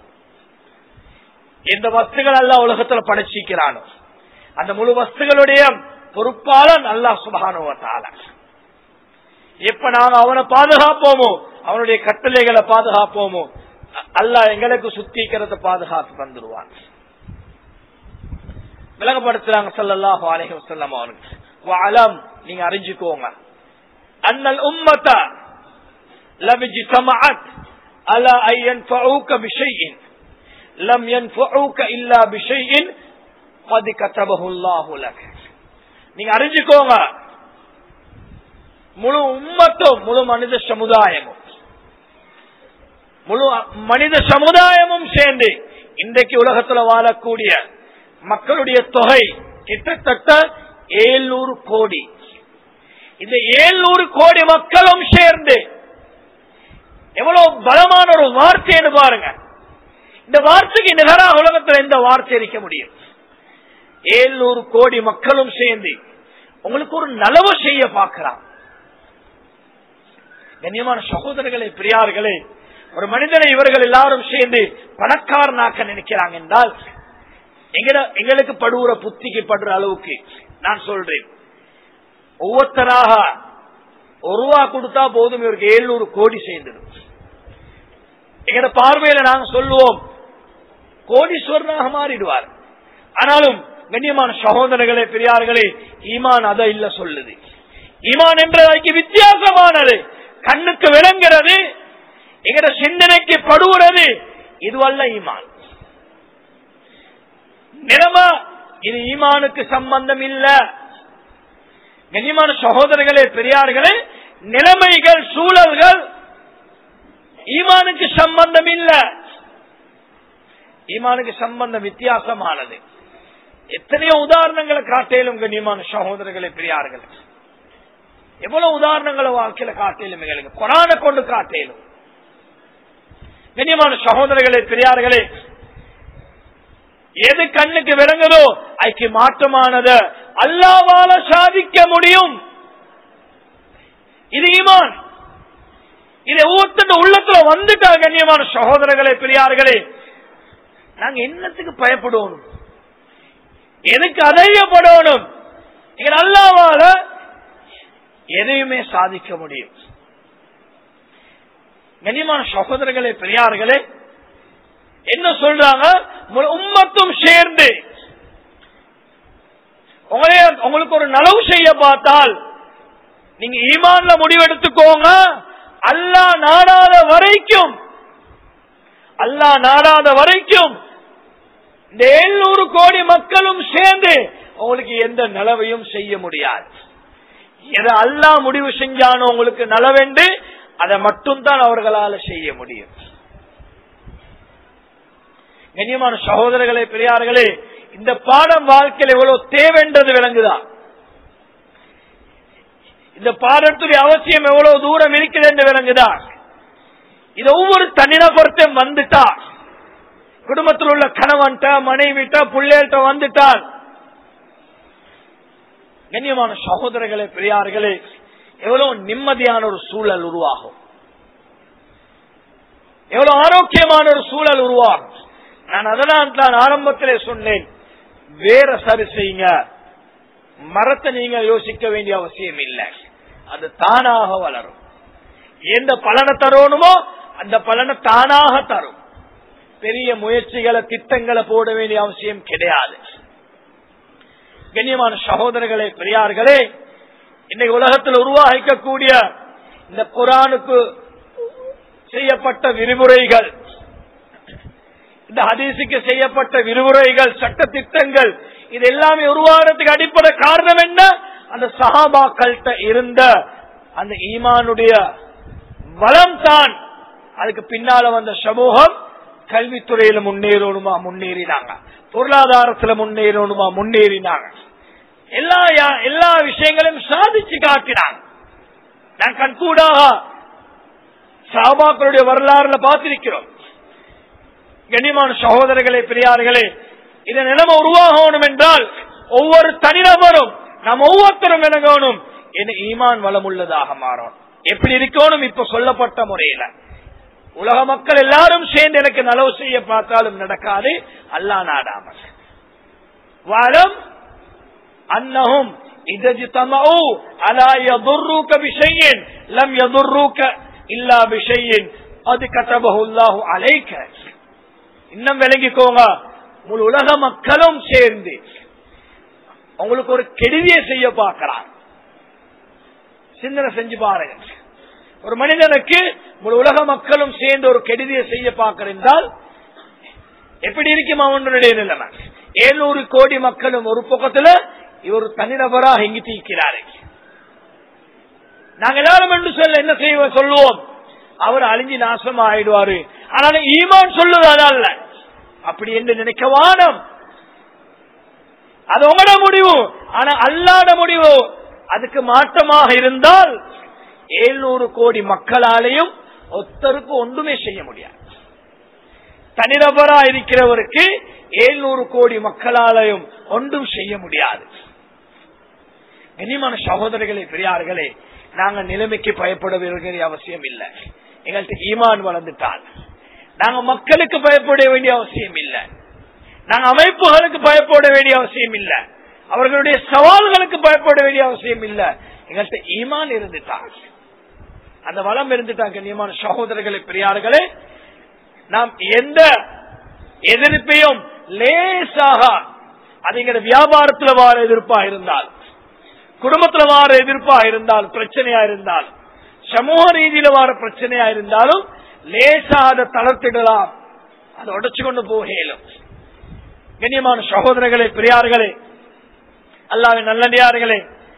எந்த வஸ்துகள் அல்ல உலகத்துல படைச்சிக்கிறானோ அந்த முழு வஸ்துகளுடைய பொறுப்பாளன் அல்லாஹ் சுபகானுவத்தால எப்ப நாங்க அவனை பாதுகாப்போமோ அவனுடைய கட்டளைகளை பாதுகாப்போமோ அல்லாஹ் எங்களுக்கு சுத்திக்கிறத பாதுகாத்து தந்துடுவான் விலகப்படுத்துறாங்க சல்லல்லாஹு அலைஹி வஸல்லம் அவனுக்கு வஅலம் நீங்க அறிஞ்சுக்கோங்க அன்னல் உம்மத லபிஜ்தமஅத் அலா ஐ யன்ஃபஉக பிஷைஇன் லம் யன்ஃபஉக இல்லா பிஷைஇன் قد كتبه الله لك நீங்க அறிஞ்சுக்கோங்க முழு உம்மத்தும் முழு மனித சமுதாயமும் முழு மனித சமுதாயமும் சேர்ந்து இன்றைக்கு உலகத்துல வாழக்கூடிய மக்களுடைய தொகை கிட்டத்தட்ட ஏழ்நூறு கோடி இந்த ஏழ்நூறு கோடி மக்களும் சேர்ந்து எவ்வளவு பலமான ஒரு வார்த்தைன்னு பாருங்க இந்த வார்த்தைக்கு நிகராக உலகத்தில் எந்த வார்த்தை இருக்க முடியும் ஏழ்நூறு கோடி மக்களும் சேர்ந்து உங்களுக்கு ஒரு நலவு செய்ய பார்க்கிறான் கண்ணியமான சகோதரர்களே பிரியார்களே ஒரு மனிதனை இவர்கள் எல்லாரும் சேர்ந்து பணக்காரனாக்க நினைக்கிறாங்க என்றால் எங்களுக்கு படுகிற புத்திக்கு படுற அளவுக்கு நான் சொல்றேன் ஒவ்வொருத்தராக ஒரு ரூபா கொடுத்தா போதும் இவருக்கு எழுநூறு கோடி சேர்ந்துடும் எங்கட பார்வையில நாங்க சொல்லுவோம் கோடீஸ்வரனாக மாறிடுவார் ஆனாலும் கண்ணியமான சகோதரர்களே பெரியார்களே ஈமான் அதை இல்ல சொல்லுது ஈமான் என்றதைக்கு வித்தியாசமானது கண்ணுக்கு விளங்குறது எங்கட சிந்தனைக்கு படுகிறது இதுவல்ல ஈமான் நிலமா இது ஈமானுக்கு சம்பந்தம் இல்ல கண்ணியமான சகோதரர்களே பெரியார்களே நிலைமைகள் சூழல்கள் ஈமானுக்கு சம்பந்தம் இல்ல ஈமானுக்கு சம்பந்தம் வித்தியாசமானது எத்தனையோ உதாரணங்களை காட்டேலும் கண்ணியமான சகோதரர்களே பெரியார்கள் எவ்வளவு உதாரணங்களை வாழ்க்கையில காட்டேலும் எங்களுக்கு கொரான கொண்டு காட்டேலும் கண்ணியமான சகோதரர்களே பெரியார்களே எது கண்ணுக்கு விளங்குதோ அதுக்கு மாற்றமானது அல்லாவால சாதிக்க முடியும் இது ஈமான் இதை ஒவ்வொருத்தர் உள்ளத்துல வந்துட்டா கண்ணியமான சகோதரர்களே பெரியார்களே நாங்க என்னத்துக்கு பயப்படணும் எதுக்கு அதையப்படணும் இங்க அல்லாவால எதையுமே சாதிக்க முடியும் கண்ணியமான சகோதரர்களே பெரியார்களே என்ன சொல்றாங்க முழு உம்மத்தும் சேர்ந்து உங்களே உங்களுக்கு ஒரு நலவு செய்ய பார்த்தால் நீங்க ஈமான்ல முடிவெடுத்துக்கோங்க அல்லா நாடாத வரைக்கும் அல்லா நாடாத வரைக்கும் இந்த எழுநூறு கோடி மக்களும் சேர்ந்து உங்களுக்கு எந்த நலவையும் செய்ய முடியாது எதை அல்லா முடிவு செஞ்சானோ உங்களுக்கு நலவென்று அதை மட்டும்தான் அவர்களால் செய்ய முடியும் கண்ணியமான சகோதரர்களே பெரியார்களே இந்த பாடம் வாழ்க்கையில் எவ்வளவு தேவைன்றது விளங்குதா இந்த பாடத்துடைய அவசியம் எவ்வளவு தூரம் இருக்குது என்று விளங்குதா இது ஒவ்வொரு தனிநபர்த்தையும் வந்துட்டா குடும்பத்தில் உள்ள கணவன்ட்ட மனைவிட்ட பிள்ளைகிட்ட வந்துட்டால் கண்ணியமான சகோதரர்களே பெரியார்களே எவ்வளவு நிம்மதியான ஒரு சூழல் உருவாகும் எவ்வளவு ஆரோக்கியமான ஒரு சூழல் உருவாகும் நான் அதனால் தான் ஆரம்பத்திலே சொன்னேன் வேற சரி செய்யுங்க மரத்தை நீங்க யோசிக்க வேண்டிய அவசியம் இல்லை அது தானாக வளரும் எந்த பலனை தரணுமோ அந்த பலனை தானாக தரும் பெரிய முயற்சிகளை திட்டங்களை போட வேண்டிய அவசியம் கிடையாது கண்ணியமான சகோதரர்களே பெரியார்களே இன்னைக்கு உலகத்தில் உருவாகிக்கக்கூடிய இந்த குரானுக்கு செய்யப்பட்ட விரிவுரைகள் இந்த ஹதீசுக்கு செய்யப்பட்ட விரிவுரைகள் சட்ட திட்டங்கள் இது எல்லாமே உருவாகிறதுக்கு அடிப்படை காரணம் என்ன அந்த சஹாபாக்கள்கிட்ட இருந்த அந்த ஈமானுடைய வளம் தான் அதுக்கு பின்னால வந்த சமூகம் கல்வித்துறையில முன்னேறணுமா முன்னேறினாங்க பொருளாதாரத்துல முன்னேறணுமா முன்னேறினாங்க எல்லா எல்லா விஷயங்களையும் சாதிச்சு காட்டினாங்க நான் கண்கூடாக சாபாக்களுடைய வரலாறுல பார்த்திருக்கிறோம் கண்ணியமான சகோதரர்களே பெரியார்களே இந்த நிலைமை உருவாகணும் என்றால் ஒவ்வொரு தனிநபரும் நாம் ஒவ்வொருத்தரும் விளங்கணும் என்ன ஈமான் வளம் உள்ளதாக மாறும் எப்படி இருக்கணும் இப்ப சொல்லப்பட்ட முறையில உலக மக்கள் எல்லாரும் சேர்ந்து எனக்கு நலவு செய்ய பார்த்தாலும் நடக்காது அல்லா நாடாமல் வரம் அன்னஹும் اجتمعوا على يضروك بشيء لم يضروك الا بشيء قد كتبه الله عليك இன்னும் விளங்கிக்கோங்க முழு உலக மக்களும் சேர்ந்து உங்களுக்கு ஒரு கெடுதியை செய்ய பார்க்கிறார் சிந்தனை செஞ்சு பாருங்க ஒரு மனிதனுக்கு முழு உலக மக்களும் சேர்ந்து ஒரு கெடுதியை செய்ய பார்க்கிறால் எப்படி இருக்கும் அவனுடைய நிலைமை ஏழுநூறு கோடி மக்களும் ஒரு பக்கத்துல இவர் தனிநபராக இங்கு தீக்கிறாரு நாங்க எல்லாரும் என்று சொல்ல என்ன செய்வோம் சொல்லுவோம் அவர் அழிஞ்சு நாசமா ஆயிடுவாரு ஆனாலும் ஈமான் சொல்லுது அதல்ல அப்படி என்று நினைக்க வானம் அது உங்களோட முடிவு ஆனா அல்லாத முடிவு அதுக்கு மாற்றமாக இருந்தால் ஏழ்நூறு கோடி மக்களாலேயும் ஒத்தருக்கு ஒன்றுமே செய்ய முடியாது தனிநபரா இருக்கிறவருக்கு ஏழ்நூறு கோடி மக்களாலையும் ஒன்றும் செய்ய முடியாது கனிமான சகோதரர்களே பெரியார்களே நாங்க நிலைமைக்கு பயப்பட வேண்டிய அவசியம் இல்லை எங்கள்கிட்ட ஈமான் வளர்ந்துட்டால் நாங்க மக்களுக்கு பயப்பட வேண்டிய அவசியம் இல்லை நாங்க அமைப்புகளுக்கு பயப்பட வேண்டிய அவசியம் இல்லை அவர்களுடைய சவால்களுக்கு பயப்பட வேண்டிய அவசியம் இல்லை எங்கள்கிட்ட ஈமான் இருந்துட்டால் அந்த வளம் இருந்துட்டாங்க கண்ணியமான சகோதரர்களே பெரியார்களே நாம் எந்த எதிர்ப்பையும் லேசாக அது எங்க வியாபாரத்துல வார எதிர்ப்பா இருந்தால் குடும்பத்துல வார எதிர்ப்பா இருந்தால் பிரச்சனையா இருந்தால் சமூக ரீதியில வார பிரச்சனையா இருந்தாலும் லேசா அதை தளர்த்திடலாம் அதை உடைச்சு கொண்டு போகலும் கண்ணியமான சகோதரர்களே பெரியார்களே அல்லாவின் நல்லடியார்களே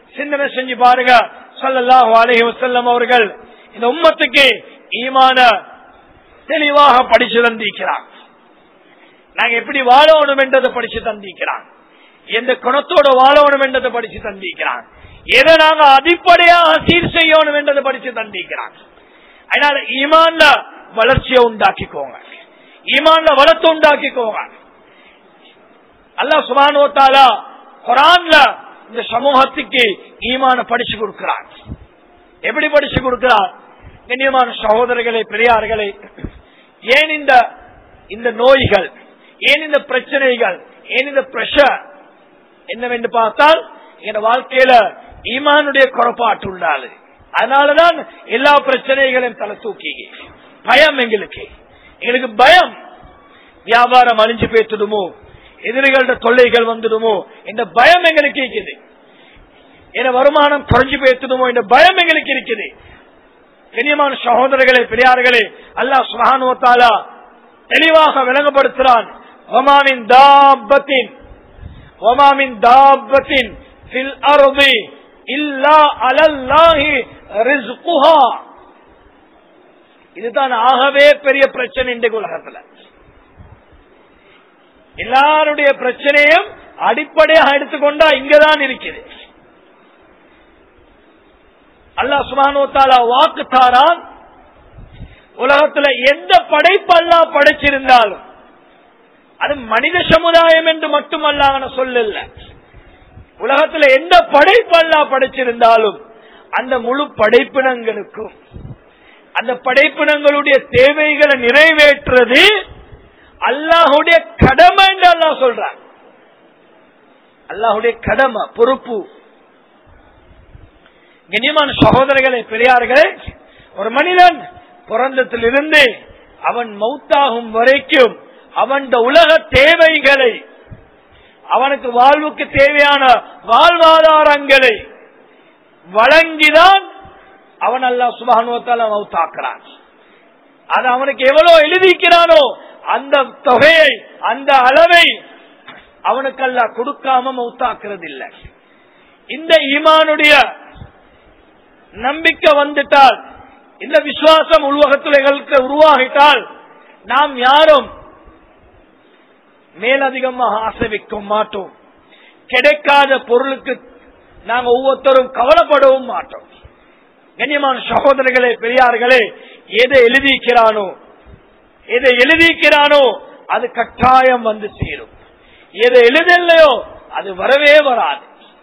சிந்தனை செஞ்சு பாருங்க ஸல்லல்லாஹு அலைஹி வஸல்லம் அவர்கள் இந்த உம்மத்துக்கு ஈமான தெளிவாக படிச்சு தந்திருக்கிறான் நாங்க எப்படி வாழணும் என்றதை படிச்சு தந்திருக்கிறான் எந்த குணத்தோட வாழணும் என்றதை படிச்சு தந்திருக்கிறான் எதை நாங்க அடிப்படையாக சீர் செய்யணும் என்றதை படிச்சு தந்திருக்கிறான் அதனால ஈமான்ல வளர்ச்சியை உண்டாக்கிக்கோங்க ஈமான்ல வளர்த்து உண்டாக்கிக்கோங்க அல்லாஹ் சுபானோ தாலா குரான்ல இந்த சமூகத்துக்கு ஈமான படிச்சு கொடுக்கிறான் எப்படி படிச்சு கொடுக்கிறார் கண்ணியமான சகோதரர்களே பெரியார்களே ஏன் இந்த இந்த நோய்கள் ஏன் இந்த பிரச்சனைகள் ஏன் இந்த பிரஷர் என்னவென்று பார்த்தால் எங்க வாழ்க்கையில ஈமானுடைய குறைபாட்டு உண்டாது அதனாலதான் எல்லா பிரச்சனைகளையும் தலை தூக்கி பயம் எங்களுக்கு எங்களுக்கு பயம் வியாபாரம் அழிஞ்சு பேத்துடுமோ எதிரிகளோட தொல்லைகள் வந்துடுமோ இந்த பயம் எங்களுக்கு இருக்குது என வருமானம் குறைஞ்சு பேத்துடுமோ இந்த பயம் எங்களுக்கு இருக்குது கண்ணியமான சகோதரர்களே பெரியார்களே அல்லாஹ் சுகானுவத்தாலா தெளிவாக விளங்கப்படுத்துறான் ஒமாமின் தாபத்தின் ஒமாமின் தாபத்தின் ஃபில் அருதி இல்லா அலல்லாஹி ரிஸ்குஹா இதுதான் ஆகவே பெரிய பிரச்சனை இன்றைக்கு உலகத்துல எல்லாருடைய பிரச்சனையும் அடிப்படையாக எடுத்துக்கொண்டா இங்கதான் இருக்குது அல்லாஹ் சுபானோத்தாலா வாக்கு தாரான் உலகத்துல எந்த படைப்பு அல்லா படைச்சிருந்தாலும் அது மனித சமுதாயம் என்று மட்டுமல்ல சொல்லல உலகத்துல எந்த படைப்பு அல்லா படைச்சிருந்தாலும் அந்த முழு படைப்பினங்களுக்கும் அந்த படைப்பினங்களுடைய தேவைகளை நிறைவேற்றுறது அல்லாஹுடைய கடமை என்று அல்லாஹ் சொல்றான் அல்லாஹுடைய கடமை பொறுப்பு கண்ணியமான சகோதரர்களே பெரியார்களே ஒரு மனிதன் பிறந்தத்திலிருந்து அவன் மௌத்தாகும் வரைக்கும் அவன் உலக தேவைகளை அவனுக்கு வாழ்வுக்கு தேவையான வாழ்வாதாரங்களை வழங்கிதான் அவன் அல்லா சுபானுவத்தால் மௌத்தாக்குறான் அது அவனுக்கு எவ்வளவு எழுதிக்கிறானோ அந்த தொகையை அந்த அளவை அவனுக்கு அல்ல கொடுக்காம மௌத்தாக்குறது இல்லை இந்த ஈமானுடைய நம்பிக்கை வந்துட்டால் இந்த விசுவாசம் உருவகத்தில் எங்களுக்கு உருவாகிட்டால் நாம் யாரும் மேலதிகமாக ஆசை வைக்க மாட்டோம் கிடைக்காத பொருளுக்கு நாங்கள் ஒவ்வொருத்தரும் கவலைப்படவும் மாட்டோம் கண்ணியமான சகோதரர்களே பெரியார்களே எதை எழுதிக்கிறானோ எதை எழுதிக்கிறானோ அது கட்டாயம் வந்து சேரும் எதை எழுதலையோ அது வரவே வராது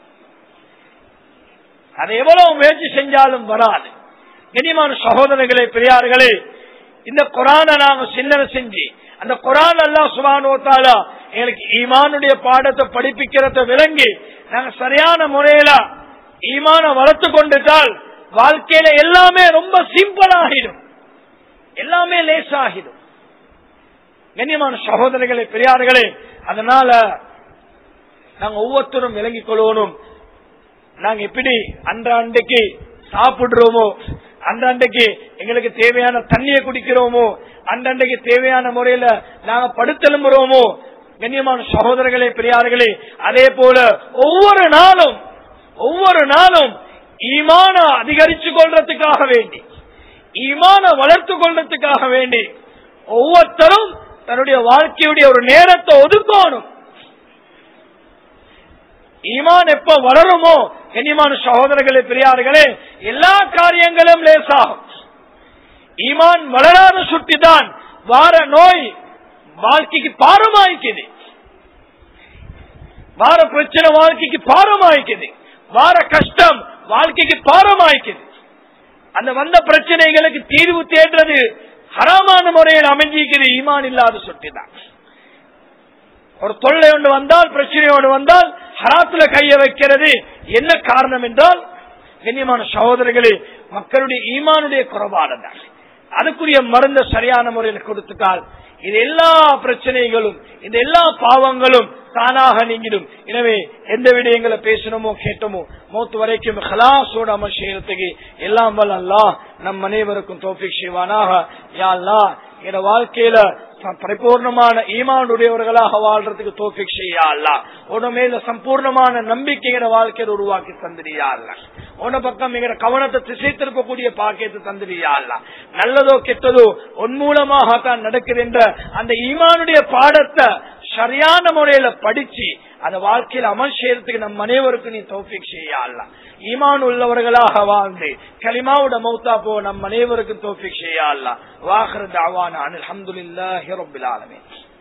அது எவ்வளவு முயற்சி செஞ்சாலும் வராது கண்ணியமான சகோதரர்களே பெரியார்களே இந்த குரான நாங்க சிந்தனை செஞ்சு அந்த குரான் எல்லாம் சுபானோத்தாலா எங்களுக்கு ஈமானுடைய பாடத்தை படிப்பிக்கிறத விளங்கி நாங்க சரியான முறையில ஈமான வளர்த்து கொண்டுட்டால் வாழ்க்கையில எல்லாமே ரொம்ப சிம்பிள் ஆகிடும் எல்லாமே லேசாகிடும் கண்ணியமான சகோதரர்களே பெரியார்களே அதனால நாங்க ஒவ்வொருத்தரும் விளங்கிக் கொள்ளணும் நாங்க எப்படி அன்றாண்டைக்கு சாப்பிடுறோமோ அன்றாண்டைக்கு எங்களுக்கு தேவையான தண்ணியை குடிக்கிறோமோ அன்றண்டைக்கு தேவையான முறையில நாங்க படுத்தெலும்புறோமோ கண்ணியமான சகோதரர்களே பெரியார்களே அதே போல ஒவ்வொரு நாளும் ஒவ்வொரு நாளும் ஈமான அதிகரிச்சு கொள்றதுக்காக வேண்டி ஈமான வளர்த்து கொள்றதுக்காக வேண்டி ஒவ்வொருத்தரும் தன்னுடைய வாழ்க்கையுடைய ஒரு நேரத்தை ஒதுக்கணும் ஈமான் எப்ப வளருமோ கண்ணியமான சகோதரர்களே பெரியார்களே எல்லா காரியங்களும் லேசாகும் ஈமான் வளராத சுட்டிதான் வார நோய் வாழ்க்கைக்கு பாரமாய்க்குது வார பிரச்சனை வாழ்க்கைக்கு பாரமாய்க்குது வார கஷ்டம் வாழ்க்கைக்கு பாரமாய்க்குது அந்த வந்த பிரச்சனைகளுக்கு தீர்வு தேடுறது ஹராமான முறையில் அமைஞ்சிக்குது ஈமான் இல்லாத சுட்டிதான் ஒரு தொல்லை ஒன்று வந்தால் பிரச்சனை ஒன்று வந்தால் ஹராத்துல கைய வைக்கிறது என்ன காரணம் என்றால் கண்ணியமான சகோதரர்களே மக்களுடைய ஈமானுடைய குறைபாடு தான் அதுக்குரிய மருந்த சரியான முறையில் கொடுத்துட்டால் இது எல்லா பிரச்சனைகளும் இந்த எல்லா பாவங்களும் தானாக நீங்கிடும் எனவே எந்த விடயங்களை பேசணுமோ கேட்டோமோ மூத்து வரைக்கும் ஹலாசோட அமல் செய்யறதுக்கு எல்லாம் வல்ல அல்லாஹ் நம் அனைவருக்கும் தோஃபிக் செய்வானாக யா அல்லாஹ் எங்க வாழ்க்கையில ச- பரிபூர்ணமான ஈமானுடையவர்களாக வாழ்றதுக்கு தோஃபிக் செய்யா அல்ல உன மேல சம்பூர்ணமான நம்பிக்கை எங்க வாழ்க்கையில உருவாக்கி தந்திரியா அல்ல உன பக்கம் எங்க கவனத்தை திசை திருப்பக்கூடிய பாக்கியத்தை தந்திரியா அல்ல நல்லதோ கெட்டதோ உன் மூலமாக தான் நடக்குது என்ற அந்த ஈமானுடைய பாடத்தை சரியான முறையில படிச்சு அந்த வாழ்க்கையில அமல் செய்யறதுக்கு நம் அனைவருக்கும் நீ தௌஃபிக் செய்யா அல்ல ஈமான் உள்ளவர்களாக வாழ்ந்து கலிமாவோட மௌத்தா போ நம் அனைவருக்கும் தௌஃபிக் செய்யா அல்ல வாஹர் தாவான அல்ஹம்துலில்லாஹி ரப்பில் ஆலமீன்